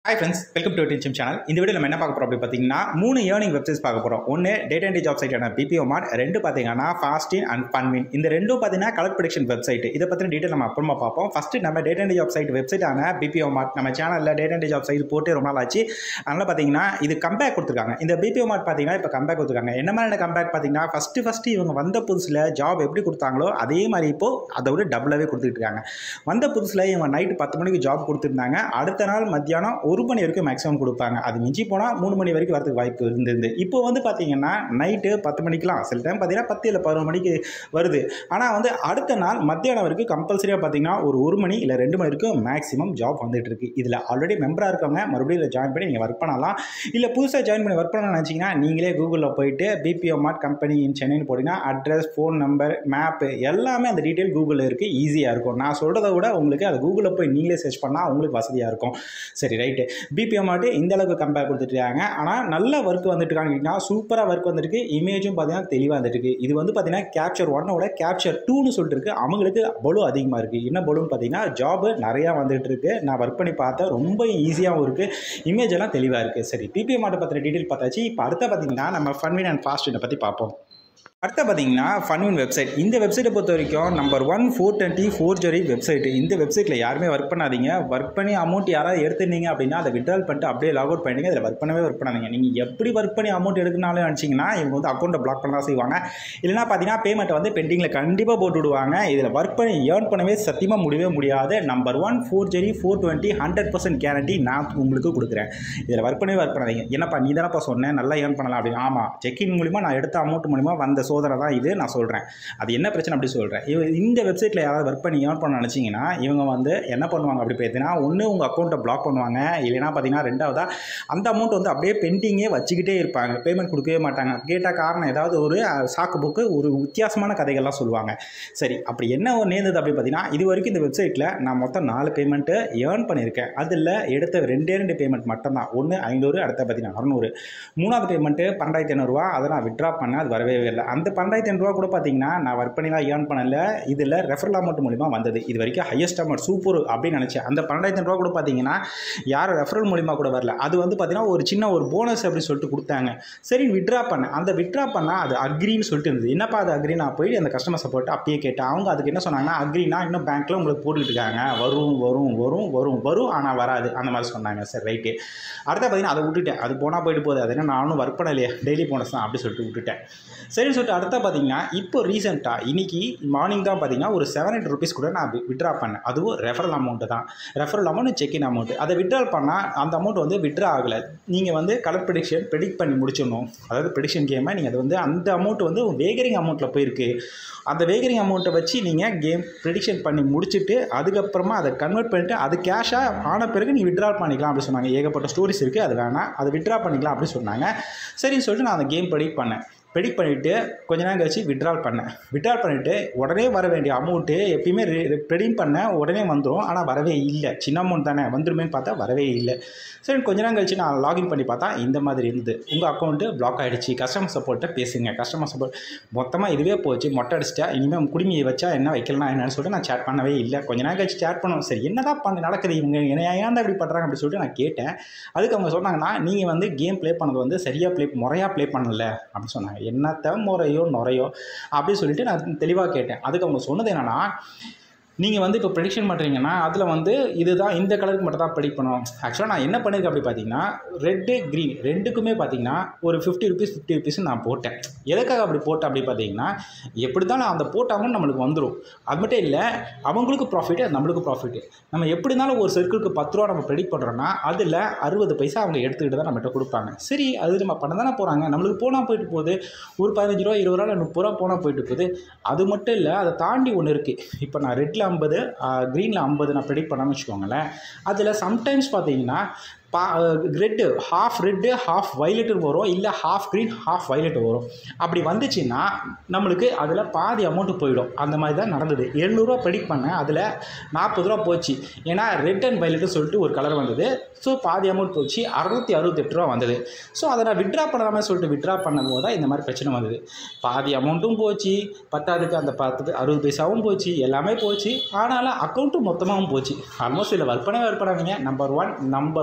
hi friends welcome to டீச்சம் channel இந்த video நம்ம என்ன பார்க்க போகிறோம் அப்படி பார்த்தீங்கன்னா மூணு ஏர்னிங் வெப்சைட்ஸ் பார்க்க போகிறோம் ஒன்று டேட்டா என்ட்ரி ஜாப் சைட்டான பிபிஓ மார்ட் ரெண்டு பார்த்தீங்கன்னா ஃபாஸ்டின் அண்ட் பன்வின் இந்த ரெண்டும் பார்த்தீங்கன்னா கலர் ப்ரொடக்ஷன் வெப்சைட் இதை பற்றின டீட்டெயில் நம்ம அப்புறமா பார்ப்போம் ஃபஸ்ட்டு நம்ம டேட்டா என்ட்ரி ஜாப் சைட் வெப்சைட்டான பிபிஓ மார்ட் நம்ம சேனலில் டேட்டா என்ட்ரி ஜாப் சைட் போட்டு ரொம்ப நாள் ஆச்சு அதனால் பார்த்தீங்கன்னா இது கம்பேக் கொடுத்துருக்காங்க இந்த பிபிஓ மார்ட் பார்த்தீங்கன்னா இப்போ கம்பேக் கொடுத்துருக்காங்க என்ன மாதிரியான கம்பேக் பார்த்தீங்கன்னா ஃபஸ்ட்டு ஃபஸ்ட்டு இவங்க வந்த புதுசில் ஜாப் எப்படி கொடுத்தாங்களோ அதே மாதிரி இப்போது அதை விட டபுளாகவே கொடுத்துட்டு இருக்காங்க வந்த புதுசில் இவங்க நைட்டு பத்து மணிக்கு ஜாப் கொடுத்துருந்தாங்க அடுத்த நாள் மத்தியானம் ஒரு மணி வரைக்கும் மேக்ஸிமம் கொடுப்பாங்க அது மிஞ்சி போனால் மூணு மணி வரைக்கும் வரதுக்கு வாய்ப்பு இருந்தது இப்போ வந்து பார்த்தீங்கன்னா நைட்டு பத்து மணிக்கெலாம் சில டைம் பார்த்தீங்கன்னா பத்து இல்லை பதினொரு மணிக்கு வருது ஆனால் வந்து அடுத்த நாள் மத்தியானம் வரைக்கும் கம்பல்சரியாக பார்த்தீங்கன்னா ஒரு ஒரு மணி இல்லை ரெண்டு மணி வரைக்கும் மேக்ஸிமம் ஜாப் வந்துட்டு இருக்கு இதில் ஆல்ரெடி மெம்பராக இருக்கவங்க மறுபடியும் இதில் ஜாயின் பண்ணி நீங்கள் ஒர்க் பண்ணலாம் இல்லை புதுசாக ஜாயின் பண்ணி ஒர்க் பண்ணணும்னு நினச்சிங்கன்னா நீங்களே கூகுளில் போயிட்டு பிபிஓ மார்ட் கம்பெனி இன் சென்னைன்னு போட்டிங்கன்னா அட்ரஸ் ஃபோன் நம்பர் மேப்பு எல்லாமே அந்த டீட்டெயில் கூகுளில் இருக்குது ஈஸியாக இருக்கும் நான் சொல்கிறத விட உங்களுக்கு அது கூகுளில் போய் நீங்களே சர்ச் பண்ணால் உங்களுக்கு வசதியாக இருக்கும் சரி ரைட்டு பிபிஓ மார்ட் இந்த அளவுக்கு கம்பேர் கொடுத்துட்ருக்காங்க ஆனால் நல்ல ஒர்க் வந்துட்டு இருக்காங்கன்னா சூப்பராக ஒர்க் வந்துருக்கு இமேஜும் பார்த்தீங்கன்னா தெளிவாக வந்துட்டு இருக்கு இது வந்து பார்த்தீங்கன்னா கேப்சர் ஒன்னோட கேப்சர் டூன்னு சொல்லிட்டு இருக்கு அவங்களுக்கு பலு அதிகமாக இருக்குது என்ன பலுன்னு பார்த்தீங்கன்னா ஜாப் நிறையா வந்துட்டு இருக்கு நான் ஒர்க் பண்ணி பார்த்தேன் ரொம்ப ஈஸியாகவும் இருக்குது இமேஜ் எல்லாம் தெளிவாக இருக்குது சரி பிபிஎம் மாட்டை பற்றின டீட்டெயில் பார்த்தாச்சு இப்போ அடுத்த பார்த்தீங்கன்னா நம்ம ஃபன்வின் அண்ட் ஃபாஸ்ட் பற்றி பார்ப்போம் அடுத்த பார்த்தீங்கன்னா ஃபன்வின் வெப்சைட் இந்த வெப்சைட்டை பொறுத்த வரைக்கும் number one four twenty four zero website இந்த வெப்சைட்டில் யாருமே ஒர்க் பண்ணாதீங்க ஒர்க் பண்ணி அமௌண்ட் யாராவது எடுத்துருந்தீங்க அப்படின்னா அதை விட்ரால் பண்ணிட்டு அப்படியே லாக் அவுட் பண்ணிடுங்க அதில் ஒர்க் பண்ணவே ஒர்க் பண்ணாதீங்க நீங்கள் எப்படி ஒர்க் பண்ணி அமௌண்ட் எடுக்கனாலும் நினச்சிங்கன்னா இவங்க வந்து அக்கௌண்ட்டை பிளாக் பண்ண தான் செய்வாங்க இல்லைனா பார்த்தீங்கன்னா பேமெண்ட்டை வந்து பெண்டிங்கில் கண்டிப்பாக போட்டு விடுவாங்க இதில் ஒர்க் பண்ணி ஏர்ன் பண்ணவே சத்தியமாக முடியவே முடியாது number one four zero four twenty hundred percent guarantee நான் உங்களுக்கு கொடுக்குறேன் இதில் ஒர்க் பண்ணவே ஒர்க் பண்ணாதீங்க என்னப்பா நீ தானப்பா சொன்னேன் நல்லா ஏர்ன் பண்ணலாம் அப்படின்னு ஆமாம் செக்கின் மூலிமா நான் எடுத்த அமௌண்ட் மூலிமா வந்த சோதனை தான் இது நான் சொல்கிறேன் அது என்ன பிரச்சனை அப்படி சொல்கிறேன் இவ இந்த வெப்சைட்டில் யாராவது ஒர்க் பண்ணி ஏர்ன் பண்ண நினச்சிங்கன்னா இவங்க வந்து என்ன பண்ணுவாங்க அப்படி பார்த்தீங்கன்னா ஒன்று உங்கள் அக்கௌண்ட்டை பிளாக் பண்ணுவாங்க இல்லைனா பார்த்தீங்கன்னா ரெண்டாவதாக அந்த அமௌண்ட் வந்து அப்படியே பெண்டிங்கே வச்சுக்கிட்டே இருப்பாங்க பேமெண்ட் கொடுக்கவே மாட்டாங்க கேட்டால் காரணம் ஏதாவது ஒரு அஹ், சாக்கு போக்கு ஒரு வித்தியாசமான கதைகள்லாம் சொல்லுவாங்க சரி அப்படி என்ன ஒரு நேர்ந்தது அப்படி பார்த்தீங்கன்னா இது வரைக்கும் இந்த வெப்சைட்டில் நான் மொத்தம் நாலு பேமெண்ட்டு ஏர்ன் பண்ணியிருக்கேன் அதில் எடுத்த ரெண்டே ரெண்டு பேமெண்ட் மட்டும்தான் ஒன்று ஐநூறு அடுத்த பார்த்தீங்கன்னா அறநூறு மூணாவது பேமெண்ட்டு பன்னெண்டாயிரத்தி ஐநூறுரூவா அதை நான் விட்ரா பண்ணேன் அது வரவே இல்லை அந்த பன்னெண்டாயிரத்தி ஐநூறுரூவா கூட பார்த்தீங்கன்னா நான் ஒர்க் பண்ணிலாம் ஏர்ன் பண்ணல இதில் ரெஃபரல் அமௌண்ட் மூலிமா வந்தது இது வரைக்கும் ஹையஸ்ட் அமௌண்ட் சூப்பர் அப்படின்னு நினச்சேன் அந்த பன்னெண்டாயிரத்தி ஐநூறுரூவா கூட பார்த்தீங்கன்னா யாரும் ரெஃபரல் மூலிமா கூட வரல அது வந்து பார்த்தீங்கன்னா ஒரு சின்ன ஒரு போனஸ் அப்படின்னு சொல்லிட்டு கொடுத்தாங்க சரி விட்ரா பண்ணேன் அந்த விட்ரா பண்ணால் அது அக்ரின்னு சொல்லிட்டு இருந்தது என்னப்பா அது அக்ரி நான் போய் அந்த கஸ்டமர் சப்போர்ட் அப்பயே கேட்டேன் அவங்க அதுக்கு என்ன சொன்னாங்கன்னா அக்ரினா இன்னும் பேங்க்கில் உங்களுக்கு போட்டுக்கிட்டு இருக்காங்க வரும் வரும் வரும் வரும் வரும் ஆனால் வராது அந்த மாதிரி சொன்னாங்க சரி ரைட்டு அடுத்த பார்த்தீங்கன்னா அதை விட்டுட்டேன் அது போனால் போயிட்டு போகுது அது என்ன நானும் ஒர்க் பண்ணலையே டெய்லி போனஸ் தான் அப்படி சொல்லிட்டு விட்டுட்டேன் சரின்னு சொல்லிட்டு அடுத்த பார்த்தீங்கன்னா இப்போ ரீசெண்டாக இன்னைக்கு மார்னிங் தான் பார்த்தீங்கன்னா ஒரு செவன் ஹண்ட்ரட் ருபீஸ் கூட நான் விட்ரா பண்ணேன் அதுவும் ரெஃபரல் அமௌண்ட்டு தான் ரெஃபரல் அமௌண்ட் செக்இன் அமௌண்ட் அதை விட்ரால் பண்ணால் அந்த அமௌண்ட் வந்து விட்ரா ஆகலை நீங்கள் வந்து கலர் ப்ரெடிக்ஷன் ப்ரெடிக்ட் பண்ணி முடிச்சிடணும் அதாவது ப்ரெடிக்ஷன் கேமை நீங்கள் அது வந்து அந்த அமௌண்ட் வந்து வேகரிங் அமௌண்ட்டில் போயிருக்கு அந்த வேகரிங் அமௌண்ட்டை வச்சு நீங்கள் கேம் ப்ரெடிக்ஷன் பண்ணி முடிச்சுட்டு அதுக்கப்புறமா அதை கன்வெர்ட் பண்ணிவிட்டு அது கேஷாக ஆன பிறகு நீ விட்ரா பண்ணிக்கலாம் அப்படி சொன்னாங்க ஏகப்பட்ட ஸ்டோரிஸ் இருக்குது அது வேணாம் அதை விட்ரா பண்ணிக்கலாம் அப்படி சொன்னாங்க சரின்னு சொல்லிட்டு நான் அந்த கேம் ப்ரெடிக்ட் பண்ணேன் ப்ரெடிக்ட் பண்ணிவிட்டு கொஞ்ச நேரம் கழிச்சு விட்ரால் பண்ணேன் விட்ரால் பண்ணிவிட்டு உடனே வர வேண்டிய அமௌண்ட்டு எப்பயுமே ப்ரெடிம் பண்ண உடனே வந்துடும் ஆனால் வரவே இல்லை சின்ன அமௌண்ட் தானே வந்துருமேன்னு பார்த்தா வரவே இல்லை சரி கொஞ்ச நேரம் கழிச்சு நான் லாகின் பண்ணி பார்த்தா இந்த மாதிரி இருந்தது உங்கள் அக்கௌண்ட்டு பிளாக் ஆகிடுச்சு கஸ்டமர் சப்போர்ட்டை பேசுங்க கஸ்டமர் சப்போர்ட் மொத்தமாக இதுவே போச்சு மொட்டை அடிச்சிட்டா இனிமேல் குடுமியை வச்சா என்ன வைக்கலாம் என்னன்னு சொல்லிட்டு நான் சேட் பண்ணவே இல்லை கொஞ்ச நேரம் கழிச்சு சேட் பண்ணுவோம் சரி என்னதான் பண்ண நடக்குது இவங்க என்ன ஏன் இப்படி பண்ணுறாங்க அப்படி சொல்லிட்டு நான் கேட்டேன் அதுக்கு அவங்க சொன்னாங்கன்னா நீங்கள் வந்து கேம் ப்ளே பண்ணது வந்து சரியாக ப்ளே முறையாக ப்ளே பண்ணல அப்படின்னு சொன்னாங்க என்னத்த முறையோ நுறையோ அப்படின்னு சொல்லிட்டு நான் தெளிவாக கேட்டேன் அதுக்கு அவங்க சொன்னது என்னன்னா நீங்கள் வந்து இப்போ ப்ரெடிக்ஷன் பண்ணுறீங்கன்னா அதில் வந்து இதுதான் இந்த கலருக்கு மட்டும் தான் ப்ரெடிக்ட் பண்ணுவோம் ஆக்சுவலாக நான் என்ன பண்ணியிருக்கேன் அப்படி பார்த்தீங்கன்னா ரெட்டு க்ரீன் ரெண்டுக்குமே பார்த்தீங்கன்னா ஒரு ஃபிஃப்டி ருபீஸ் ஃபிஃப்டி ருபீஸ் நான் போட்டேன் எதுக்காக அப்படி போட்டேன் அப்படி பார்த்தீங்கன்னா எப்படி தான் நான் அந்த போட்ட amount நம்மளுக்கு வந்துடும் அது மட்டும் இல்லை அவங்களுக்கு ப்ராஃபிட் நம்மளுக்கு ப்ராஃபிட் நம்ம எப்படி இருந்தாலும் ஒரு சர்க்கிளுக்கு பத்து ரூபா நம்ம ப்ரெடிக்ட் பண்ணுறோன்னா அதில் அறுபது பைசா அவங்க எடுத்துக்கிட்டு தான் நம்மகிட்ட கொடுப்பாங்க சரி அது நம்ம பண்ண தானே போகிறாங்க நம்மளுக்கு போனால் போயிட்டு போகுது ஒரு பதினஞ்சு ரூபா இருபது ரூபா இல்லை முப்பது ரூபா போனால் போயிட்டு போகுது அது மட்டும் இல்லை அதை தாண்டி ஒன்று இருக்குது இப்போ நான் ரெட்டில் ஐம்பது க்ரீனில் ஐம்பது நான் ப்ரெடிக்ட் பண்ணாமல் வச்சுக்கோங்களேன் அதில் சம்டைம்ஸ் பார்த்தீங்கன்னா பா red half red half violet வரும் இல்லை ஹாஃப் க்ரீன் ஹாஃப் வைலெட் வரும் அப்படி வந்துச்சுன்னா நம்மளுக்கு அதில் பாதி அமௌண்ட்டு போயிடும் அந்த மாதிரி தான் நடந்தது எழுநூறுவா ப்ரெடிக்ட் பண்ணேன் அதில் நாற்பது ரூபா போச்சு ஏன்னா ரெட் அண்ட் வைலெட்டு சொல்லிட்டு ஒரு கலர் வந்தது ஸோ பாதி அமௌண்ட் போச்சு அறுநூற்றி அறுபத்தெட்டு ரூபா வந்தது ஸோ அதை நான் விட்ரா பண்ணாமல் சொல்லிட்டு விட்ரா பண்ணும்போது தான் இந்த மாதிரி பிரச்சனை வந்தது பாதி அமௌண்ட்டும் போச்சு பத்தாவதுக்கு அந்த பத்து அறுபது பைசாவும் போச்சு எல்லாமே போச்சு ஆனாலும் அக்கௌண்ட்டும் மொத்தமாகவும் போச்சு ஆல்மோஸ்ட் இதில் ஒர்க் பண்ணவே ஒர்க் பண்ணாதீங்க number one number one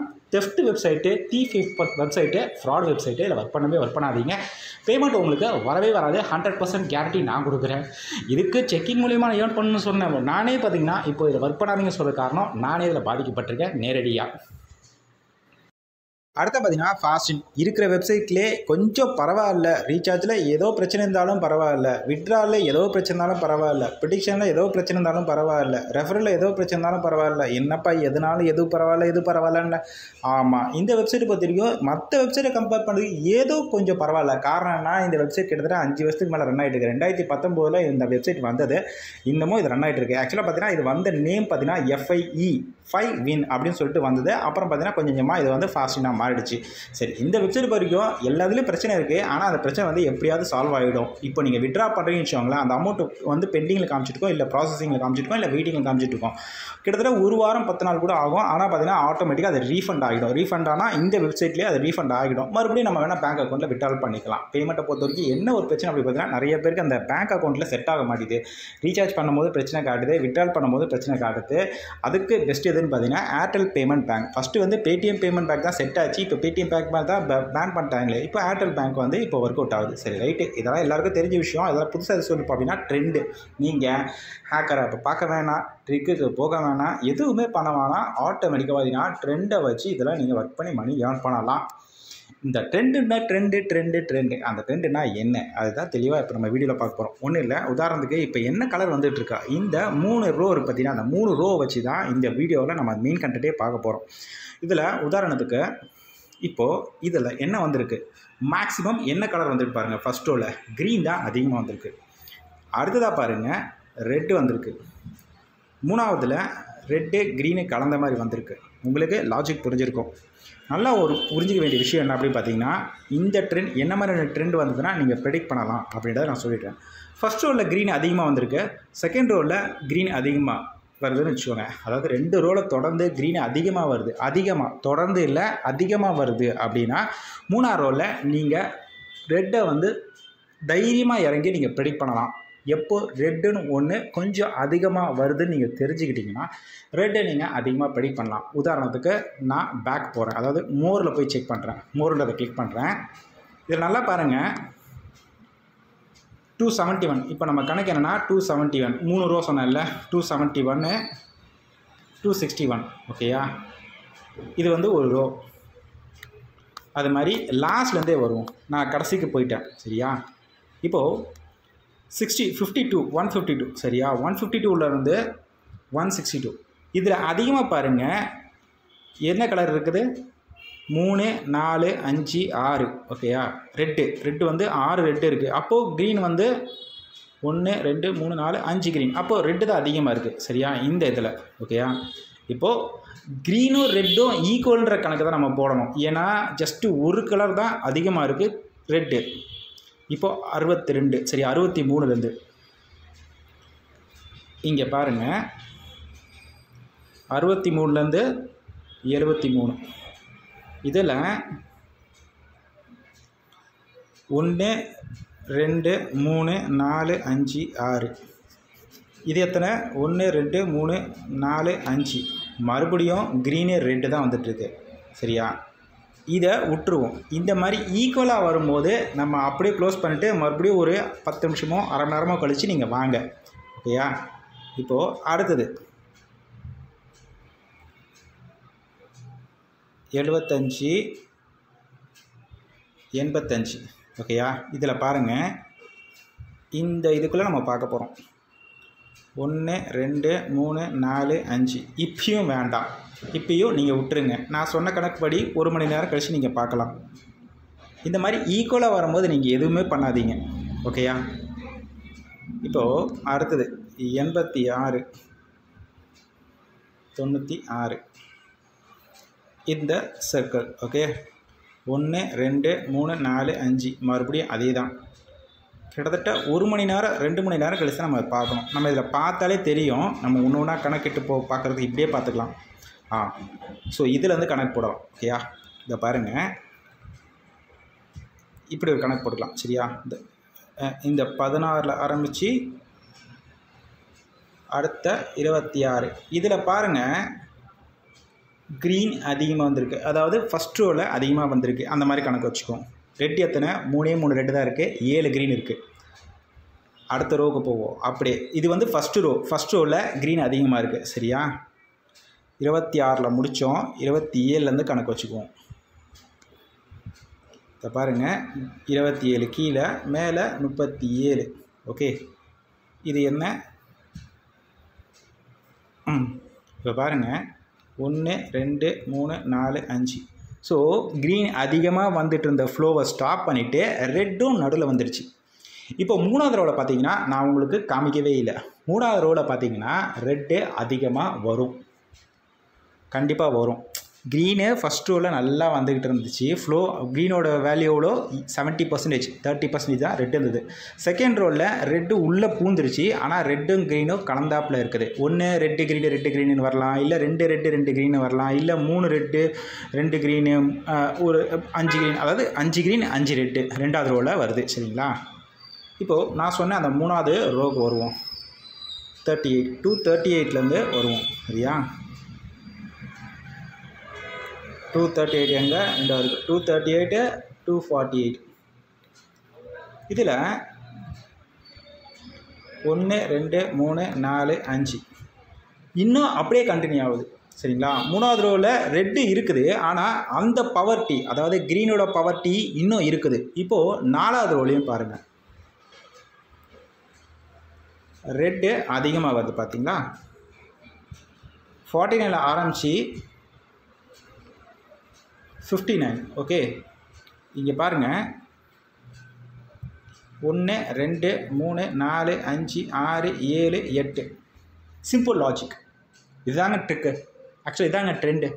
theft website thief website fraud website இதில் ஒர்க் பண்ணவே ஒர்க் பண்ணாதீங்க பேமெண்ட் உங்களுக்கு வரவே வராது ஹண்ட்ரட் பர்சன்ட் கேரண்டி நான் கொடுக்குறேன் இதுக்கு செக்கிங் மூலியமாக ஏர்ன் பண்ணணும்னு சொன்னேன் நானே பார்த்தீங்கன்னா இப்போ இதில் ஒர்க் பண்ணாதீங்க சொல்கிற காரணம் நானே இதில் பாதிக்கப்பட்டிருக்கேன் நேரடியாக அடுத்த பார்த்தீங்கன்னா ஃபாஸ்டின் இருக்கிற வெப்சைட்லேயே கொஞ்சம் பரவாயில்ல ரீசார்ஜில் ஏதோ பிரச்சனை இருந்தாலும் பரவாயில்ல விட்ராலில் ஏதோ பிரச்சனை இருந்தாலும் பரவாயில்ல ப்ரிடிக்ஷனில் ஏதோ பிரச்சனை இருந்தாலும் பரவாயில்ல ரெஃபரில் ஏதோ பிரச்சனை இருந்தாலும் பரவாயில்ல என்னப்பா எதுனாலும் எது பரவாயில்ல எது பரவாயில்லன்னு ஆமாம் இந்த வெப்சைட்டை பொறுத்த வரைக்கும் மற்ற வெப்சைட்டை கம்பேர் பண்ணுறது ஏதோ கொஞ்சம் பரவாயில்ல காரணம்னா இந்த வெப்சைட் கிட்டத்தட்ட அஞ்சு வருஷத்துக்கு மேலே ரன் ஆகிட்டு இருக்கு ரெண்டாயிரத்தி பத்தொம்போதில் இந்த வெப்சைட் வந்தது இன்னமும் இது ரன் ஆகிட்டு இருக்கு ஆக்சுவலாக பார்த்தீங்கன்னா இது வந்த நேம் பார்த்தீங்கன்னா எஃப்ஐஇ ஃபைவ் வின் அப்படின்னு சொல்லிட்டு வந்தது அப்புறம் பார்த்தீங்கன்னா கொஞ்சம் கொஞ்சமாக இது வந்து ஃபாஸ்டினாக மாறிடுச்சு சரி இந்த வெப்சைட் வரைக்கும் எல்லாத்துலேயும் பிரச்சனை இருக்குது ஆனால் அந்த பிரச்சனை வந்து எப்படியாவது சால்வ் ஆகிடும் இப்போ நீங்கள் விட்ரா பண்ணுறீங்கன்னு வச்சுக்கோங்களேன் அந்த அமௌண்ட் வந்து பெண்டிங்கில் காமிச்சிருக்கோம் இல்லை ப்ராசஸிங்கில் காமிச்சிருக்கோம் இல்லை வெயிட்டிங்கில் காமிச்சிருக்கோம் கிட்டத்தட்ட ஒரு வாரம் பத்து நாள் கூட ஆகும் ஆனால் பார்த்தீங்கன்னா ஆட்டோமேட்டிக்காக அது ரீஃபண்ட் ஆகிடும் ரீஃபண்ட் ஆனால் இந்த வெப்சைட்லேயே அது ரீஃபண்ட் ஆகிடும் மறுபடியும் நம்ம வேணால் பேங்க் அக்கௌண்ட்டில் விட்ரால் பண்ணிக்கலாம் பேமெண்ட்டை பொறுத்த வரைக்கும் என்ன ஒரு பிரச்சனை அப்படி பார்த்தீங்கன்னா நிறைய பேருக்கு அந்த பேங்க் அக்கௌண்ட்டில் செட் ஆக மாட்டேது ரீசார்ஜ் பண்ணும்போது பிரச்சனை காட்டுது விட்ரால் பண்ணும்போது பிரச்சனை காட்டுது அதுக்கு பெஸ்ட் எதுன்னு பார்த்தீங்கன்னா ஏர்டெல் பேமெண்ட் பேங்க் ஃபஸ்ட்டு வந்து பேடிஎம் பேமெண்ட் பேங்க் தான் செட் ஆச்சு இப்போ பேடிஎம் பேங்க் மேலே தான் பேன் பண்ணிட்டாங்களே இப்போ ஏர்டெல் பேங்க் வந்து இப்போ ஒர்க் அவுட் ஆகுது சரி ரைட்டு இதெல்லாம் எல்லாருக்கும் தெரிஞ்ச விஷயம் இதெல்லாம் புதுசாக சொல்லணும் அப்படின்னா ட்ரெண்டு நீங்கள் ஹேக்கரை இப்போ பார்க்க வேணாம் ட்ரிக்கு போக வேணாம் எதுவுமே பண்ண வேணாம் ஆட்டோமேட்டிக்காக பார்த்தீங்கன்னா ட்ரெண்டை வச்சு இதெல்லாம் நீங்கள் ஒர்க் பண்ணி மணி ஏர்ன் பண்ணலாம் இந்த ட்ரெண்டுன்னா ட்ரெண்டு ட்ரெண்டு ட்ரெண்டு அந்த ட்ரெண்டுனா என்ன அதுதான் தெளிவாக இப்போ நம்ம வீடியோவில் பார்க்க போகிறோம் ஒன்றும் இல்லை உதாரணத்துக்கு இப்போ என்ன கலர் வந்துட்டு இருக்கா இந்த மூணு ரோ இருக்குது பார்த்தீங்கன்னா அந்த மூணு ரோ வச்சு தான் இந்த வீடியோவில் நம்ம மெயின் கண்டென்ட்டே பார்க்க போகிறோம் இதில் உதாரணத்துக்கு இப்போது இதில் என்ன வந்திருக்கு மேக்ஸிமம் என்ன கலர் வந்துருக்கு பாருங்கள் ஃபஸ்ட் ரோவில் க்ரீன் தான் அதிகமாக வந்திருக்கு அடுத்ததாக பாருங்கள் ரெட்டு வந்திருக்கு மூணாவதில் ரெட்டு க்ரீனு கலந்த மாதிரி வந்திருக்கு உங்களுக்கு லாஜிக் புரிஞ்சிருக்கும் நல்லா ஒரு புரிஞ்சிக்க வேண்டிய விஷயம் என்ன அப்படின்னு பார்த்தீங்கன்னா இந்த ட்ரெண்ட் என்ன மாதிரியான ட்ரெண்ட் வந்ததுன்னா நீங்கள் ப்ரெடிக்ட் பண்ணலாம் அப்படின்றத நான் சொல்லிட்டேன் ஃபஸ்ட் ரோவில் க்ரீன் அதிகமாக வந்திருக்கு செகண்ட் ரோவில் க்ரீன் அதிகமாக வருதுன்னு வச்சுக்கோங்க அதாவது ரெண்டு ரோவில் தொடர்ந்து க்ரீன் அதிகமாக வருது அதிகமாக தொடர்ந்து இல்லை அதிகமாக வருது அப்படின்னா மூணாவது ரோவில் நீங்கள் ரெட்டை வந்து தைரியமாக இறங்கி நீங்கள் ப்ரெடிக்ட் பண்ணலாம் எப்போ ரெட்டுன்னு ஒன்று கொஞ்சம் அதிகமாக வருதுன்னு நீங்கள் தெரிஞ்சுக்கிட்டிங்கன்னா ரெட்டை நீங்கள் அதிகமாக ப்ரெடிக்ட் பண்ணலாம் உதாரணத்துக்கு நான் பேக் போகிறேன் அதாவது மோரில் போய் செக் பண்ணுறேன் மோர்ன்றதை கிளிக் பண்ணுறேன் இதில் நல்லா பாருங்கள் டூ செவன்ட்டி ஒன் இப்போ நம்ம கணக்கு என்னென்னா டூ செவன்ட்டி ஒன் மூணு ரூபா சொன்னேன்ல டூ செவன்ட்டி ஒன்று டூ சிக்ஸ்டி ஒன் ஓகேயா இது வந்து ஒரு ரோ அது மாதிரி லாஸ்ட்லேருந்தே வரும் நான் கடைசிக்கு போயிட்டேன் சரியா இப்போது sixty fifty two one fifty two சரியா ஒன் ஃபிஃப்டி டூலேருந்து ஒன் சிக்ஸ்டி டூ இதில் அதிகமாக பாருங்கள் என்ன கலர் இருக்குது மூணு நாலு அஞ்சு ஆறு ஓகேயா ரெட்டு ரெட்டு வந்து ஆறு ரெட்டு இருக்குது அப்போது க்ரீன் வந்து ஒன்று ரெண்டு மூணு நாலு அஞ்சு க்ரீன் அப்போது ரெட்டு தான் அதிகமாக இருக்குது சரியா இந்த இதில் ஓகேயா இப்போது க்ரீனும் ரெட்டும் ஈக்குவல்ன்ற கணக்கு தான் நம்ம போடணும் ஏன்னா ஜஸ்ட்டு ஒரு கலர் தான் அதிகமாக இருக்குது ரெட்டு இப்போது அறுபத்தி ரெண்டு சரி அறுபத்தி மூணுலேருந்து இங்கே பாருங்கள் அறுபத்தி மூணுலேருந்து எழுபத்தி மூணு இதில் ஒன்று ரெண்டு மூணு நாலு அஞ்சு ஆறு இது எத்தனை ஒன்று ரெண்டு மூணு நாலு அஞ்சு மறுபடியும் க்ரீனு ரெட்டு தான் வந்துட்டுருக்கு சரியா இதை விட்டுருவோம் இந்த மாதிரி ஈக்குவலாக வரும்போது நம்ம அப்படியே க்ளோஸ் பண்ணிவிட்டு மறுபடியும் ஒரு பத்து நிமிஷமோ அரை மணி நேரமோ கழித்து நீங்கள் வாங்க ஓகேயா இப்போது அடுத்தது எழுபத்தஞ்சி எண்பத்தஞ்சு ஓகேயா இதில் பாருங்கள் இந்த இதுக்குள்ளே நம்ம பார்க்க போகிறோம் ஒன்று ரெண்டு மூணு நாலு அஞ்சு இப்பயும் வேண்டாம் இப்பயும் நீங்கள் விட்டுருங்க நான் சொன்ன கணக்குப்படி ஒரு மணி நேரம் கழித்து நீங்கள் பார்க்கலாம் இந்த மாதிரி ஈக்குவலாக வரும்போது நீங்கள் எதுவுமே பண்ணாதீங்க ஓகேயா இப்போது அடுத்தது எண்பத்தி ஆறு தொண்ணூற்றி ஆறு இந்த சர்க்கிள் ஓகே ஒன்று ரெண்டு மூணு நாலு அஞ்சு மறுபடியும் அதே தான் கிட்டத்தட்ட ஒரு மணி நேரம் ரெண்டு மணி நேரம் கழிச்சு நம்ம பார்க்கணும் நம்ம இதில் பார்த்தாலே தெரியும் நம்ம ஒன்று ஒன்றா கணக்கிட்டு போ பார்க்குறதுக்கு இப்படியே பார்த்துக்கலாம் ஆ ஸோ இதிலேருந்து கணக்கு போடலாம் ஓகேயா இதை பாருங்கள் இப்படி ஒரு கணக்கு போட்டுக்கலாம் சரியா இந்த இந்த பதினாறில் ஆரம்பித்து அடுத்த இருபத்தி ஆறு இதில் பாருங்கள் க்ரீன் அதிகமாக வந்திருக்கு அதாவது ஃபஸ்ட் ரோவில் அதிகமாக வந்திருக்கு அந்த மாதிரி கணக்கு வச்சுக்கோம் ரெட் எத்தனை மூணே மூணு ரெட்டு தான் இருக்குது ஏழு க்ரீன் இருக்குது அடுத்த ரோவுக்கு போவோம் அப்படியே இது வந்து ஃபஸ்ட்டு ரோ ஃபஸ்ட் ரோவில் க்ரீன் அதிகமாக இருக்குது சரியா இருபத்தி ஆறில் முடித்தோம் இருபத்தி ஏழுலேருந்து கணக்கு வச்சுக்குவோம் இதை பாருங்கள் இருபத்தி ஏழு கீழே மேலே முப்பத்தி ஏழு ஓகே இது என்ன ம் இப்போ பாருங்கள் ஒன்று ரெண்டு மூணு நாலு அஞ்சு ஸோ க்ரீன் அதிகமாக வந்துட்டு இருந்த ஃப்ளோவை ஸ்டாப் பண்ணிவிட்டு ரெட்டும் நடுவில் வந்துடுச்சு இப்போ மூணாவது ரோவில் பார்த்தீங்கன்னா நான் உங்களுக்கு காமிக்கவே இல்லை மூணாவது ரோவில் பார்த்தீங்கன்னா ரெட்டு அதிகமாக வரும் கண்டிப்பாக வரும் க்ரீனு ஃபஸ்ட் ரோவில் நல்லா வந்துக்கிட்டு இருந்துச்சு ஃப்ளோ க்ரீனோட வேல்யூ எவ்வளோ செவன்ட்டி பர்சன்டேஜ் தேர்ட்டி பர்சன்டேஜ் தான் ரெட் இருந்தது செகண்ட் ரோவில் ரெட்டு உள்ளே பூந்துருச்சு ஆனால் ரெட்டும் க்ரீனும் கலந்தாப்பில் இருக்குது ஒன்று ரெட்டு க்ரீனு ரெட்டு க்ரீனு வரலாம் இல்லை ரெண்டு ரெட்டு ரெண்டு க்ரீனு வரலாம் இல்லை மூணு ரெட்டு ரெண்டு க்ரீனு ஒரு அஞ்சு க்ரீன் அதாவது அஞ்சு க்ரீன் அஞ்சு ரெட்டு ரெண்டாவது ரோவில் வருது சரிங்களா இப்போது நான் சொன்ன அந்த மூணாவது ரோக்கு வருவோம் தேர்ட்டி எயிட் டூ தேர்ட்டி எயிட்லேருந்து வருவோம் சரியா டூ தேர்ட்டி எயிட் எங்கே இந்த இருக்குது two thirty eight two forty eight இதில் ஒன்று ரெண்டு மூணு நாலு அஞ்சு இன்னும் அப்படியே கண்டினியூ ஆகுது சரிங்களா மூணாவது ரோவில் ரெட்டு இருக்குது ஆனால் அந்த பவர்ட்டி அதாவது க்ரீனோட பவர்ட்டி இன்னும் இருக்குது இப்போது நாலாவது ரோலையும் பாருங்கள் ரெட்டு அதிகமாக வருது பார்த்தீங்களா ஃபார்ட்டி நைனில் ஆரம்பித்து ஃபிஃப்டி நைன் ஓகே இங்கே பாருங்கள் ஒன்று ரெண்டு மூணு நாலு அஞ்சு ஆறு ஏழு எட்டு சிம்பிள் லாஜிக் இதுதாங்க ட்ரிக்கு ஆக்சுவலி இதாங்க ட்ரெண்டு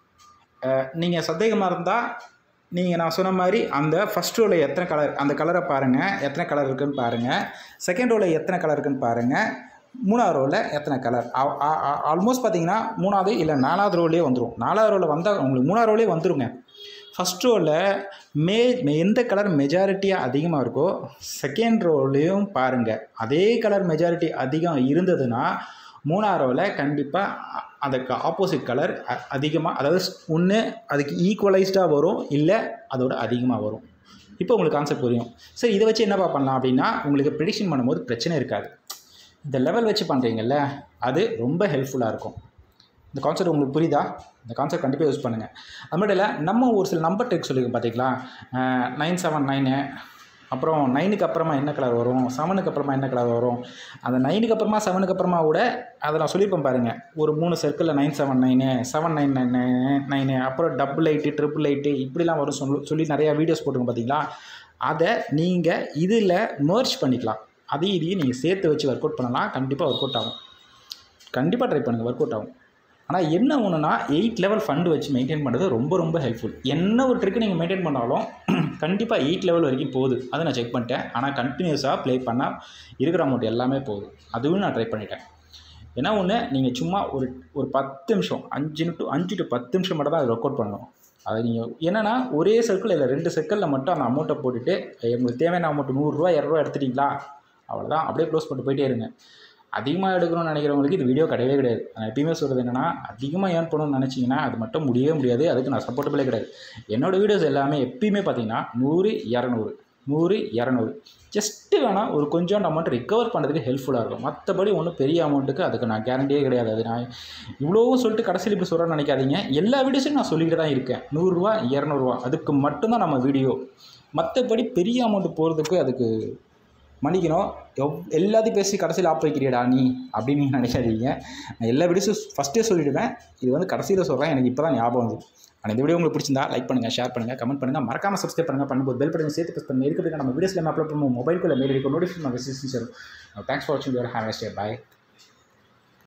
நீங்கள் சந்தேகமாக இருந்தால் நீங்கள் நான் சொன்ன மாதிரி அந்த ஃபஸ்ட் ரோவில் எத்தனை கலர் அந்த கலரை பாருங்கள் எத்தனை கலர் இருக்குன்னு பாருங்கள் செகண்ட் ரோவில் எத்தனை கலர் இருக்குன்னு பாருங்கள் மூணாவது ரோவில் எத்தனை கலர் ஆல்மோஸ்ட் பார்த்தீங்கன்னா மூணாவது இல்லை நாலாவது ரோலே வந்துடும் நாலாவது ரோவில் வந்தால் உங்களுக்கு மூணாவது ரோலே வந்துருங்க ஃபஸ்ட் ரோவில் மே எந்த கலர் மெஜாரிட்டியாக அதிகமாக இருக்கோ செகண்ட் ரோலையும் பாருங்கள் அதே கலர் மெஜாரிட்டி அதிகம் இருந்ததுன்னா மூணாவது ரோவில் கண்டிப்பாக அதுக்கு ஆப்போசிட் கலர் அதிகமாக அதாவது ஒன்று அதுக்கு ஈக்குவலைஸ்டாக வரும் இல்லை அதோட அதிகமாக வரும் இப்போ உங்களுக்கு கான்செப்ட் புரியும் சரி இதை வச்சு என்னப்பா பண்ணலாம் அப்படின்னா உங்களுக்கு ப்ரெடிக்ஷன் பண்ணும்போது பிரச்சனை இருக்காது இந்த லெவல் வச்சு பண்ணுறீங்கல்ல அது ரொம்ப ஹெல்ப்ஃபுல்லாக இருக்கும் இந்த கான்செப்ட் உங்களுக்கு புரியுதா இந்த கான்செப்ட் கண்டிப்பாக யூஸ் பண்ணுங்கள் அது மட்டும் இல்லை நம்ம ஒரு சில நம்பர் டெக் சொல்லியிருக்கோம் பார்த்தீங்களா நைன் செவன் நைனு அப்புறம் நைனுக்கு அப்புறமா என்ன கலர் வரும் செவனுக்கு அப்புறமா என்ன கலர் வரும் அந்த நைனுக்கு அப்புறமா செவனுக்கு அப்புறமா கூட அதை நான் சொல்லியிருப்பேன் பாருங்கள் ஒரு மூணு சர்க்கிளில் nine seven nine seven nine nine nine அப்புறம் டபுள் எயிட்டு ட்ரிபிள் எயிட்டு இப்படிலாம் வரும் சொல்லி சொல்லி நிறையா வீடியோஸ் போட்டுங்க பார்த்தீங்களா அதை நீங்கள் இதில் மர்ச் பண்ணிக்கலாம் அதையும் இதையும் நீங்கள் சேர்த்து வச்சு ஒர்க் அவுட் பண்ணலாம் கண்டிப்பாக ஒர்க் அவுட் ஆகும் கண்டிப்பாக ட்ரை பண்ணுங்கள் ஒர்க் அவுட் ஆகும் ஆனால் என்ன ஒன்றுனா எயிட் லெவல் ஃபண்டு வச்சு மெயின்டைன் பண்ணுறது ரொம்ப ரொம்ப ஹெல்ப்ஃபுல் என்ன ஒரு ட்ரிக்கு நீங்கள் மெயின்டைன் பண்ணாலும் கண்டிப்பாக எயிட் லெவல் வரைக்கும் போகுது அதை நான் செக் பண்ணிட்டேன் ஆனால் கண்டினியூஸாக ப்ளே பண்ணால் இருக்கிற அமௌண்ட் எல்லாமே போகுது அதுவும் நான் ட்ரை பண்ணிட்டேன் ஏன்னா ஒன்று நீங்கள் சும்மா ஒரு ஒரு பத்து நிமிஷம் அஞ்சு டு அஞ்சு டு பத்து நிமிஷம் மட்டும் தான் அதை ஒர்க் அவுட் பண்ணணும் அதை நீங்கள் என்னென்னா ஒரே சர்க்கிள் இல்லை ரெண்டு சர்க்கிளில் மட்டும் அந்த அமௌண்ட்டை போட்டுட்டு உங்களுக்கு தேவையான அமௌண்ட் நூறுரூவா இரநூறுவா எடுத்துட்டிங்களா அவ்வளோதான் அப்படியே க்ளோஸ் பண்ணிட்டு போயிட்டே இருங்க அதிகமாக எடுக்கணும்னு நினைக்கிறவங்களுக்கு இது வீடியோ கிடையவே கிடையாது நான் எப்பயுமே சொல்கிறது என்னென்னா அதிகமாக ஏர்ன் பண்ணணும்னு நினச்சிங்கன்னா அது மட்டும் முடியவே முடியாது அதுக்கு நான் சப்போர்ட்டபிளே கிடையாது என்னோடய வீடியோஸ் எல்லாமே எப்பயுமே பார்த்தீங்கன்னா நூறு இரநூறு நூறு இரநூறு ஜஸ்ட்டு வேணால் ஒரு கொஞ்சோண்டு அமௌண்ட் ரிகவர் பண்ணுறதுக்கு ஹெல்ப்ஃபுல்லாக இருக்கும் மற்றபடி ஒன்றும் பெரிய அமௌண்ட்டுக்கு அதுக்கு நான் கேரண்டியே கிடையாது அது நான் இவ்வளோ சொல்லிட்டு கடைசியில் இப்படி சொல்கிறேன்னு நினைக்காதீங்க எல்லா வீடியோஸையும் நான் சொல்லிக்கிட்டு தான் இருக்கேன் நூறுரூவா இரநூறுவா அதுக்கு மட்டும்தான் நம்ம வீடியோ மற்றபடி பெரிய அமௌண்ட் போகிறதுக்கு அதுக்கு மன்னிக்கணும் எவ் எல்லாத்தையும் பேசி கடைசியில் ஆப் வைக்கிறியடா நீ அப்படின்னு நீங்கள் நினைக்காதீங்க நான் எல்லா வீடியோஸும் ஃபஸ்ட்டே சொல்லிவிடுவேன் இது வந்து கடைசியில் சொல்கிறேன் எனக்கு இப்போ தான் ஞாபகம் வந்து ஆனால் இந்த வீடியோ உங்களுக்கு பிடிச்சிருந்தா லைக் பண்ணுங்கள் ஷேர் பண்ணுங்கள் கமெண்ட் பண்ணுங்கள் மறக்காம சப்ஸ்கிரைப் பண்ணுங்கள் பண்ணும்போது பெல் பட்டன் சேர்த்து ப்ரெஸ் பண்ணுங்கள் இருக்கிறதுக்கு நம்ம வீடியோஸில் அப்லோட் பண்ணுவோம் மொபைலுக்குள்ள மெயில் இருக்கும் நோட்டிஃபிகேஷன் மெசேஜ் வரும் தேங்க்ஸ் ஃபார் வாட்சிங் your have a stay bye